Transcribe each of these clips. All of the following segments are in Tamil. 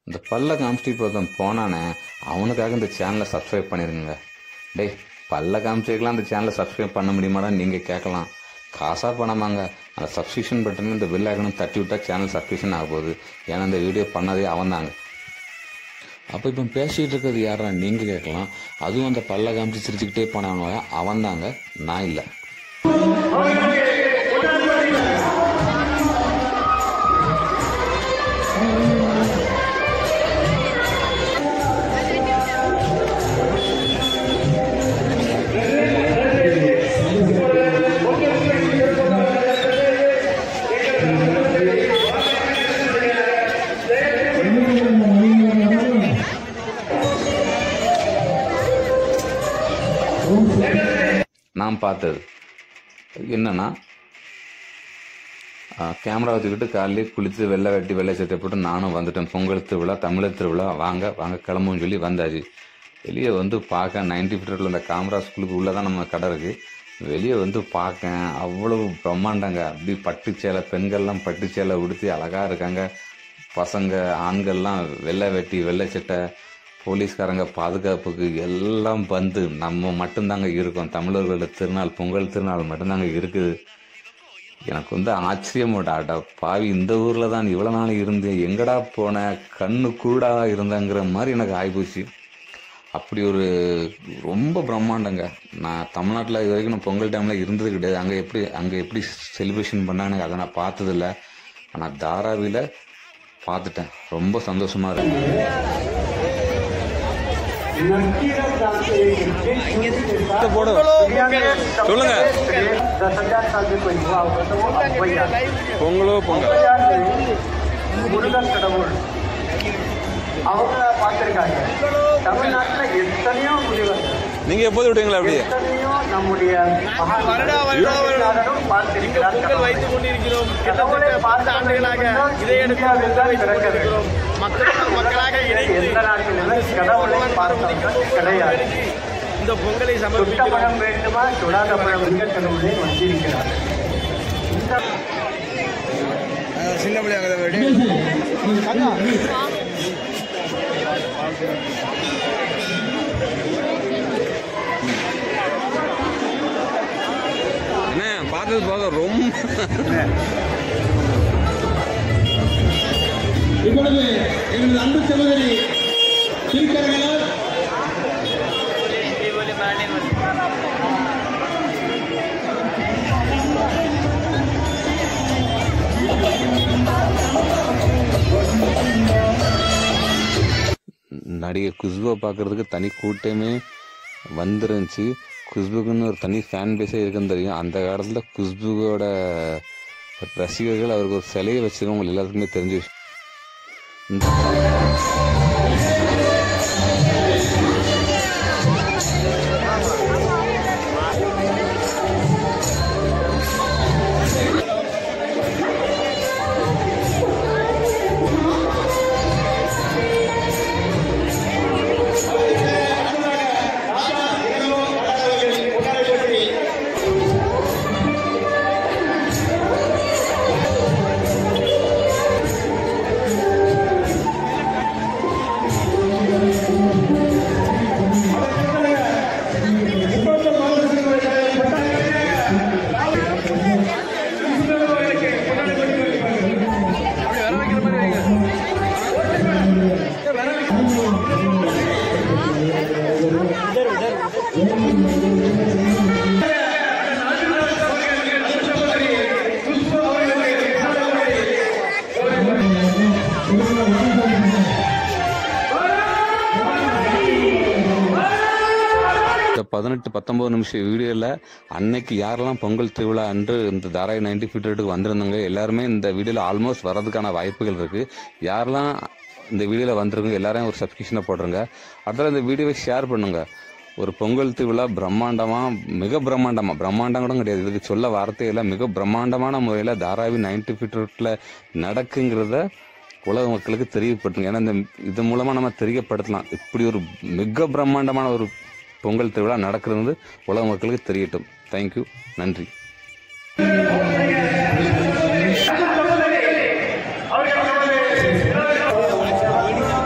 இந்த பல்ல காமிச்சிட்டு இப்போ ஒருத்தன் போனானே அவனுக்காக இந்த சேனலை சப்ஸ்கிரைப் பண்ணிருங்க டேய் பல்ல காமிச்சிக்கலாம் அந்த சேனலை சப்ஸ்கிரைப் பண்ண முடியுமாடா நீங்கள் கேட்கலாம் காசாக பணமாங்க அந்த சப்ஸ்கிரிப்ஷன் பட்டன் இந்த பில் ஐக்கனும் தட்டி விட்டா சேனல் சப்ஸ்கிரிப்ஷன் ஆக போகுது ஏன்னா இந்த வீடியோ பண்ணதே அவன் தாங்க அப்போ இப்போ பேசிகிட்டு இருக்கிறது யாரா நீங்கள் கேட்கலாம் அதுவும் அந்த பல்ல காமிச்சு சிரிச்சுக்கிட்டே போனவங்க அவன் தாங்க நான் இல்லை நான் பார்த்தது என்னன்னா கேமரா வச்சுக்கிட்டு காலையிலே குளித்து வெள்ளை வெட்டி வெள்ளை சட்டை போட்டு நானும் வந்துட்டேன் பொங்கல் திருவிழா தமிழர் திருவிழா வாங்க வாங்க கிளம்புன்னு சொல்லி வந்தாச்சு வெளியே வந்து பார்க்க நைன்டி ஃபீட்டரில் இந்த காமரா ஸ்கூலுக்கு உள்ளே தான் நம்ம கடை இருக்குது வெளியே வந்து பார்க்க அவ்வளவு பிரம்மாண்டங்க அப்படி பட்டு சேலை பெண்கள்லாம் பட்டு சேலை உடுத்தி அழகாக இருக்காங்க பசங்க ஆண்கள்லாம் வெள்ளை வெட்டி வெள்ளை சட்டை போலீஸ்காரங்க பாதுகாப்புக்கு எல்லாம் வந்து நம்ம மட்டும்தாங்க இருக்கோம் தமிழர்களோட திருநாள் பொங்கல் திருநாள் மட்டும்தாங்க இருக்குது எனக்கு வந்து ஆச்சரியமோட அட பாவி இந்த ஊரில் தான் இவ்வளோ நாள் இருந்தேன் எங்கடா போன கண்ணு குருடா இருந்தேங்கிற மாதிரி எனக்கு ஆகிப்போச்சு அப்படி ஒரு ரொம்ப பிரம்மாண்டங்க நான் தமிழ்நாட்டில் இது வரைக்கும் நான் பொங்கல் டைமில் இருந்தது கிடையாது அங்கே எப்படி அங்கே எப்படி செலிப்ரேஷன் பண்ணாங்க அதை நான் பார்த்ததில்ல ஆனால் தாராவியில் பார்த்துட்டேன் ரொம்ப சந்தோஷமா இருக்கு சொல்லுங்க दस हजार साल से कोई हुआ होगा तो वो अब वही आ பொங்கலோ பொங்கல் முருகன் கடவுள் அவங்க பார்த்துருக்காங்க தமிழ்நாட்டில் எத்தனையோ முருகன் நீங்க எப்போது விட்டீங்களா அப்படி எத்தனையோ நம்முடைய மகாநாதரும் பார்த்திருக்கிறார் பொங்கல் வைத்துக் கொண்டிருக்கிறோம் கடவுளை கிட்டத்தட்ட பத்து ஆண்டுகளாக இதே இடத்தில் பொங்கல் வைத்துக் கொண்டிருக்கிறோம் மக்கள் மக்களாக இணைந்து எந்த நாட்டிலுமே கடவுளை பார்த்தவர்கள் கிடையாது இந்த பொங்கலை சுட்ட சமர்ப்பிக்கிறோம் பழம் வேண்டுமா சுடாத பழம் எங்க கடவுளே வந்திருக்கிறார் இந்த சின்ன பிள்ளைங்க என்ன பார்த்தது போக ரொம்ப இப்பொழுது எங்களது அன்பு சகோதரி திருக்கரங்களால் நடிகை குஷ்புவை பார்க்கறதுக்கு தனி கூட்டமே வந்துருந்துச்சு குஷ்புக்குன்னு ஒரு தனி ஃபேன் பேஸே இருக்குன்னு தெரியும் அந்த காலத்தில் குஷ்புவோட ரசிகர்கள் அவருக்கு ஒரு சிலையை வச்சிருக்கவங்க எல்லாத்துக்குமே தெரிஞ்ச விஷயம் இந்த பதினெட்டு பத்தொன்பது நிமிஷம் வீடியோவில் அன்னைக்கு யாரெல்லாம் பொங்கல் திருவிழா அன்று இந்த தாராய் நைன்டி ஃபீட்டருக்கு வந்திருந்தாங்க எல்லாருமே இந்த வீடியோவில் ஆல்மோஸ்ட் வர்றதுக்கான வாய்ப்புகள் இருக்குது யாரெல்லாம் இந்த வீடியோவில் வந்திருக்கோங்க எல்லாரையும் ஒரு சப்ஸ்கிரிப்ஷனை போடுறங்க அடுத்தது இந்த வீடியோவை ஷேர் பண்ணுங்க ஒரு பொங்கல் திருவிழா பிரம்மாண்டமாக மிக பிரம்மாண்டமாக பிரம்மாண்டம் கூட கிடையாது இதுக்கு சொல்ல வார்த்தையில் மிக பிரம்மாண்டமான முறையில் தாராவி நைன்டி ஃபீட்டரில் நடக்குங்கிறத உலக மக்களுக்கு தெரியப்படுத்துங்க ஏன்னா இந்த இது மூலமாக நம்ம தெரியப்படுத்தலாம் இப்படி ஒரு மிக பிரம்மாண்டமான ஒரு பொங்கல் திருவிழா நடக்கிறது உலக மக்களுக்கு தெரியட்டும் தேங்க்யூ நன்றி அவர்கள்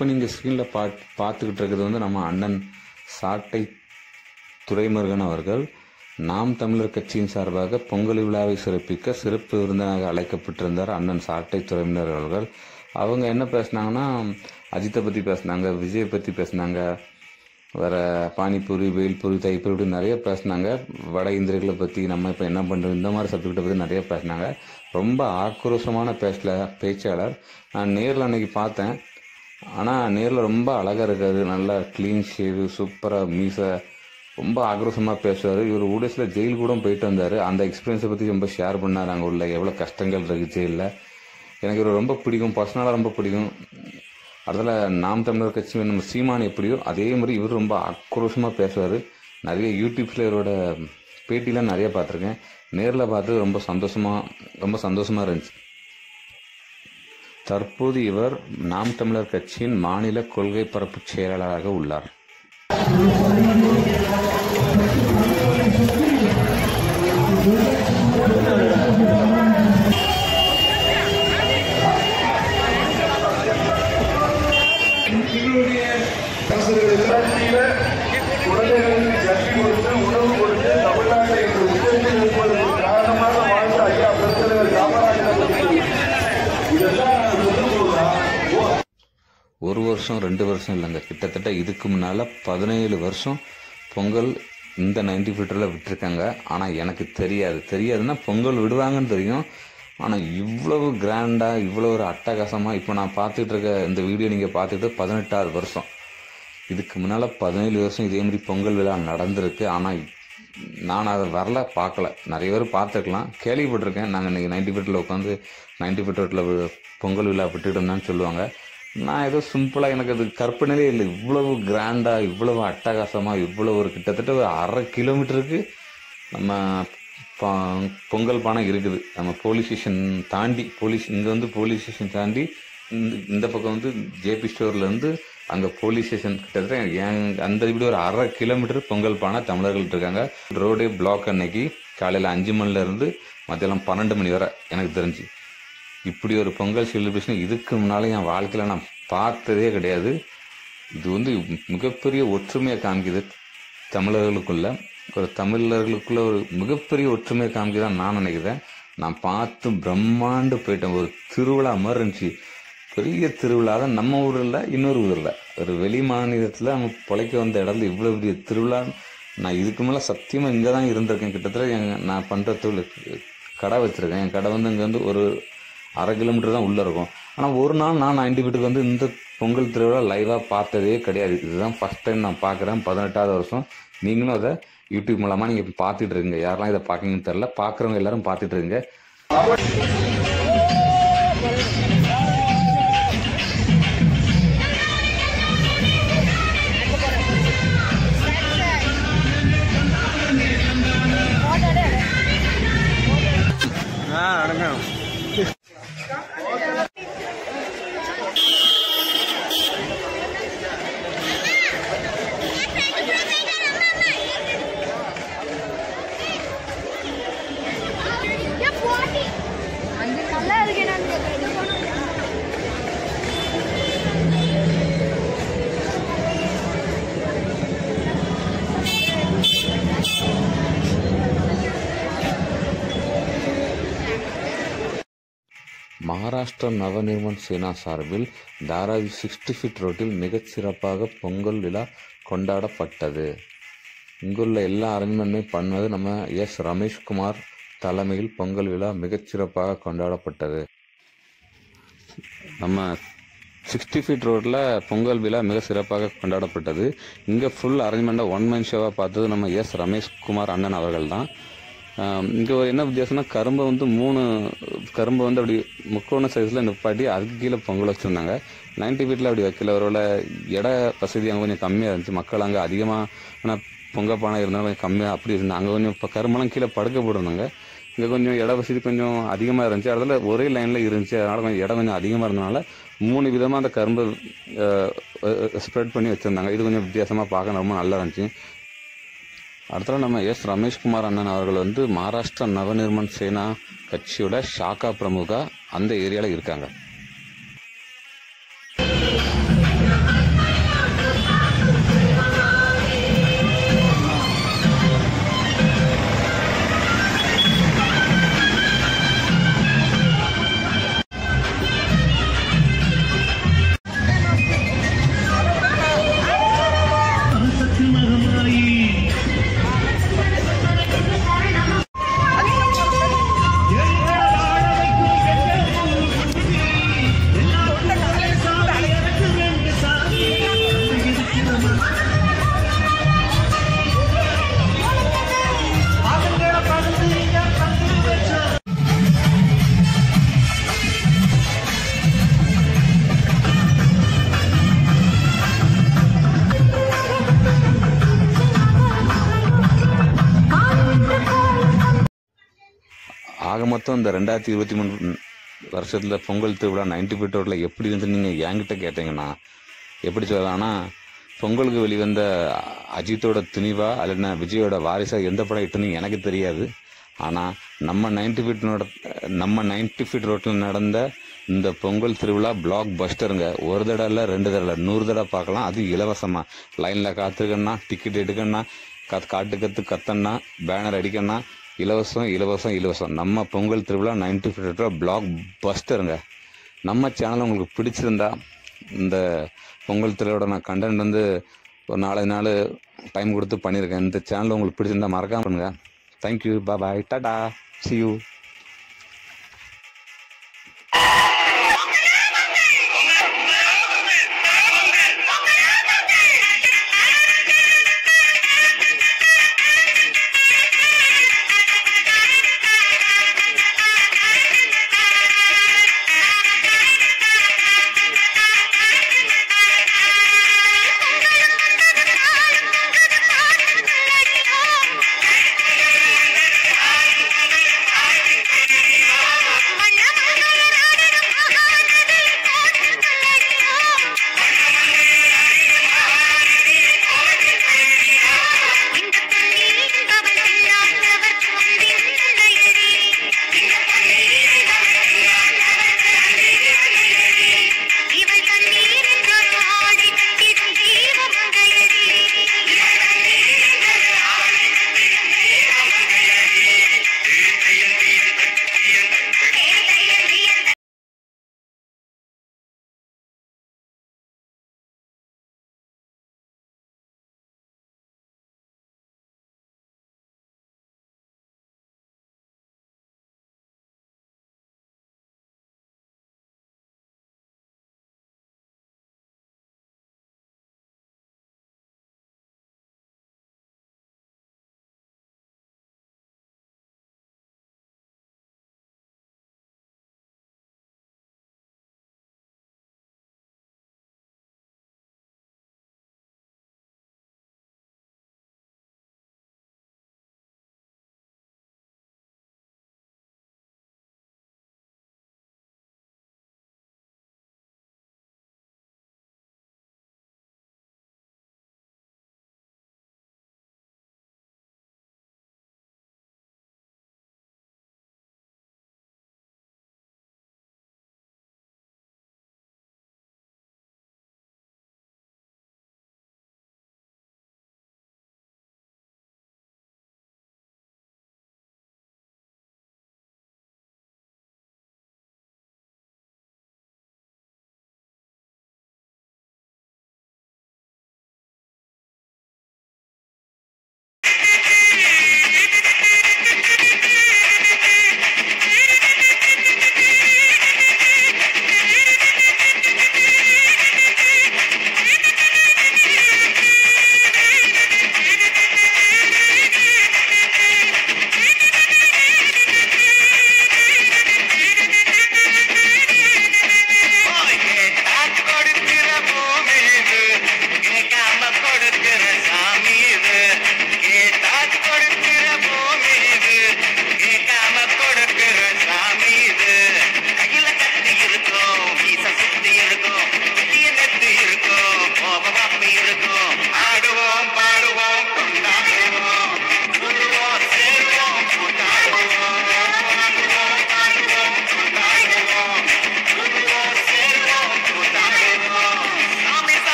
இப்போ நீங்கள் ஸ்க்ரீனில் பா பார்த்துக்கிட்டு இருக்கிறது வந்து நம்ம அண்ணன் சாட்டை துரைமுருகன் அவர்கள் நாம் தமிழர் கட்சியின் சார்பாக பொங்கல் விழாவை சிறப்பிக்க சிறப்பு விருந்தினராக அழைக்கப்பட்டிருந்தார் அண்ணன் சாட்டை துறையினர் அவர்கள் அவங்க என்ன பேசுனாங்கன்னா அஜித்தை பற்றி பேசுனாங்க விஜய் பற்றி பேசுனாங்க வேற பானிபூரி வேல்பூரி தைப்பூரி இப்படி நிறைய பேசுனாங்க வட இந்தியர்களை பற்றி நம்ம இப்போ என்ன பண்ணுறோம் இந்த மாதிரி சப்ஜெக்டை பற்றி நிறைய பேசுனாங்க ரொம்ப ஆக்ரோஷமான பேசல பேச்சாளர் நான் நேரில் அன்னைக்கு பார்த்தேன் ஆனால் நேரில் ரொம்ப அழகாக இருக்காரு நல்லா க்ளீன் ஷேவு சூப்பராக மீசை ரொம்ப ஆக்ரோஷமாக பேசுவார் இவர் ஊடகத்தில் ஜெயில் கூட போயிட்டு வந்தார் அந்த எக்ஸ்பீரியன்ஸை பற்றி ரொம்ப ஷேர் பண்ணார் அங்கே உள்ள எவ்வளோ கஷ்டங்கள் இருக்குது ஜெயிலில் எனக்கு இவர் ரொம்ப பிடிக்கும் பர்சனலாக ரொம்ப பிடிக்கும் அதில் நாம் தமிழர் கட்சி நம்ம சீமான் எப்படியோ அதே மாதிரி இவர் ரொம்ப ஆக்ரோஷமாக பேசுவார் நிறைய யூடியூப்ஸில் இவரோட பேட்டிலாம் நிறைய பார்த்துருக்கேன் நேரில் பார்த்து ரொம்ப சந்தோஷமாக ரொம்ப சந்தோஷமாக இருந்துச்சு தற்போது இவர் நாம் தமிழர் கட்சியின் மாநில கொள்கை பரப்பு செயலாளராக உள்ளார் எங்களுடைய தாசர்கள் குழந்தைகளுக்கு கல்வி கொடுத்து உணவு கொடுத்து தமிழ்நாட்டை இன்று உயர்த்தி நிற்பதற்கு காரணமாக வாழ்ந்த ஐயா பெருந்தலைவர் காமராஜர் அவர்கள் இதெல்லாம் நான் சொல்லும்போதுதான் ஒரு வருஷம் ரெண்டு வருஷம் இல்லைங்க கிட்டத்தட்ட இதுக்கு முன்னால் பதினேழு வருஷம் பொங்கல் இந்த நைன்டி ஃபீட்டரில் விட்டுருக்காங்க ஆனால் எனக்கு தெரியாது தெரியாதுன்னா பொங்கல் விடுவாங்கன்னு தெரியும் ஆனால் இவ்வளவு கிராண்டாக இவ்வளோ ஒரு அட்டகாசமாக இப்போ நான் பார்த்துட்டு இருக்க இந்த வீடியோ நீங்கள் பார்த்துட்டு பதினெட்டாவது வருஷம் இதுக்கு முன்னால் பதினேழு வருஷம் இதே மாதிரி பொங்கல் விழா நடந்திருக்கு ஆனால் நான் அதை வரல பார்க்கல நிறைய பேர் பார்த்துருக்கலாம் கேள்விப்பட்டிருக்கேன் நாங்கள் இன்றைக்கி நைன்டி ஃபீட்டில் உட்காந்து நைன்டி ஃபீட்டில் பொங்கல் விழா விட்டுட்டு இருந்தோம்னு சொல்லுவாங்க நான் ஏதோ சிம்பிளாக எனக்கு அது கற்பனையிலே இல்லை இவ்வளவு கிராண்டாக இவ்வளவு அட்டகாசமாக இவ்வளோ ஒரு கிட்டத்தட்ட ஒரு அரை கிலோமீட்டருக்கு நம்ம பா- பொங்கல் பானை இருக்குது நம்ம போலீஸ் ஸ்டேஷன் தாண்டி போலீஸ் இங்கே வந்து போலீஸ் ஸ்டேஷன் தாண்டி இந்த இந்த பக்கம் வந்து ஜேபி ஸ்டோர்லேருந்து அங்கே போலீஸ் ஸ்டேஷன் கிட்டத்தட்ட என் அந்த இப்படி ஒரு அரை கிலோமீட்டர் பொங்கல் பானை தமிழர்கள் இருக்காங்க ரோடே பிளாக் அன்னைக்கு காலையில் அஞ்சு மணில இருந்து மத்தியானம் பன்னெண்டு மணி வரை எனக்கு தெரிஞ்சு இப்படி ஒரு பொங்கல் செலிப்ரேஷன் இதுக்கு முன்னால என் வாழ்க்கையில் நான் பார்த்ததே கிடையாது இது வந்து மிகப்பெரிய ஒற்றுமையை காமிக்குது தமிழர்களுக்குள்ள ஒரு தமிழர்களுக்குள்ள ஒரு மிகப்பெரிய ஒற்றுமையை காமிக்குதான் நான் நினைக்கிறேன் நான் பார்த்து பிரம்மாண்டு போயிட்டேன் ஒரு திருவிழா மாதிரி இருந்துச்சு பெரிய திருவிழா தான் நம்ம ஊரில் இன்னொரு ஊரில் ஒரு வெளி மாநிலத்தில் நம்ம பிழைக்க வந்த இடத்துல இவ்வளோ பெரிய திருவிழா நான் இதுக்கு மேலே சத்தியமாக இங்கே தான் இருந்திருக்கேன் கிட்டத்தட்ட என் நான் பண்ணுற தொழில் கடை வச்சுருக்கேன் என் கடை வந்து இங்கே வந்து ஒரு அரை கிலோமீட்டர் தான் உள்ளே இருக்கும் ஆனால் ஒரு நாள் நான் நைன்டி வீட்டுக்கு வந்து இந்த பொங்கல் திருவிழா லைவாக பார்த்ததே கிடையாது இதுதான் ஃபஸ்ட் டைம் நான் பார்க்குறேன் பதினெட்டாவது வருஷம் நீங்களும் அதை யூடியூப் மூலமாக நீங்கள் பார்த்துட்டு இருக்கீங்க யாரெல்லாம் இதை பார்க்கீங்கன்னு தெரில பார்க்குறவங்க எல்லாரும் பார்த்துட்டு இருக்கீங்க ஆ நடக்கணும் நல்லா இருக்கு நான் மகாராஷ்டிரா நவநிர்மாண் சேனா சார்பில் தாராவி சிக்ஸ்டி ஃபீட் ரோட்டில் மிகச் சிறப்பாக பொங்கல் விழா கொண்டாடப்பட்டது இங்குள்ள எல்லா அரேஞ்ச்மெண்ட்டுமே பண்ணது நம்ம எஸ் ரமேஷ்குமார் தலைமையில் பொங்கல் விழா மிகச் சிறப்பாக கொண்டாடப்பட்டது நம்ம சிக்ஸ்டி ஃபீட் ரோட்டில் பொங்கல் விழா மிக சிறப்பாக கொண்டாடப்பட்டது இங்கே ஃபுல் அரேஞ்ச்மெண்ட்டாக ஒன் மேன் ஷோவாக பார்த்தது நம்ம எஸ் ரமேஷ்குமார் அண்ணன் அவர்கள் தான் இங்கே ஒரு என்ன வித்தியாசம்னா கரும்பை வந்து மூணு கரும்பை வந்து அப்படி முக்கோண சைஸில் நிப்பாட்டி அதுக்கு கீழே பொங்கல் வச்சுருந்தாங்க நைன்டி ஃபீட்டில் அப்படி வைக்கல ஒருவேளை இட வசதி அங்கே கொஞ்சம் கம்மியாக இருந்துச்சு மக்கள் அங்கே அதிகமாக ஆனால் பொங்க பானை இருந்தாலும் கொஞ்சம் கம்மியாக அப்படி இருந்தாங்க அங்கே கொஞ்சம் இப்போ கரும்பெல்லாம் கீழே படுக்க போட்டிருந்தாங்க இங்கே கொஞ்சம் இட வசதி கொஞ்சம் அதிகமாக இருந்துச்சு அதில் ஒரே லைனில் இருந்துச்சு அதனால் கொஞ்சம் இடம் கொஞ்சம் அதிகமாக இருந்தனால மூணு விதமாக அந்த கரும்பு ஸ்ப்ரெட் பண்ணி வச்சுருந்தாங்க இது கொஞ்சம் வித்தியாசமாக பார்க்க ரொம்ப நல்லா இருந்துச்சு அடுத்தது நம்ம எஸ் ரமேஷ்குமார் அண்ணன் அவர்கள் வந்து மகாராஷ்டிரா நவநிர்மாண் சேனா கட்சியோட ஷாக்கா பிரமுகா அந்த ஏரியாவில் இருக்காங்க ஆக மொத்தம் இந்த ரெண்டாயிரத்தி இருபத்தி மூணு வருஷத்தில் பொங்கல் திருவிழா நைன்டி ஃபீட் ரோட்டில் எப்படி இருந்து நீங்கள் என்கிட்ட கேட்டீங்கன்னா எப்படி சொல்லலாம்னா பொங்கலுக்கு வெளிவந்த அஜித்தோட துணிவா அல்லனா விஜயோட வாரிசா எந்த படம் இட்டுன்னு எனக்கு தெரியாது ஆனால் நம்ம நைன்டி ஃபீட் நம்ம நைன்டி ஃபீட் ரோட்டில் நடந்த இந்த பொங்கல் திருவிழா பிளாக் பஸ்டருங்க ஒரு தடவை இல்லை ரெண்டு தடவை இல்லை நூறு தடவை பார்க்கலாம் அது இலவசமாக லைனில் காத்துக்கன்னா டிக்கெட் எடுக்கணும்னா கத் காட்டு கத்து கத்தன்னா பேனர் அடிக்கணும்னா இலவசம் இலவசம் இலவசம் நம்ம பொங்கல் திருவிழா நைன்டி ஃபீட் பிளாக் பஸ்டருங்க நம்ம சேனல் உங்களுக்கு பிடிச்சிருந்தா இந்த பொங்கல் திருவிழாவோட நான் கண்டென்ட் வந்து ஒரு நாலஞ்சு நாள் டைம் கொடுத்து பண்ணியிருக்கேன் இந்த சேனல் உங்களுக்கு பிடிச்சிருந்தா மறக்காம பண்ணுங்க thank you bye ta ta see you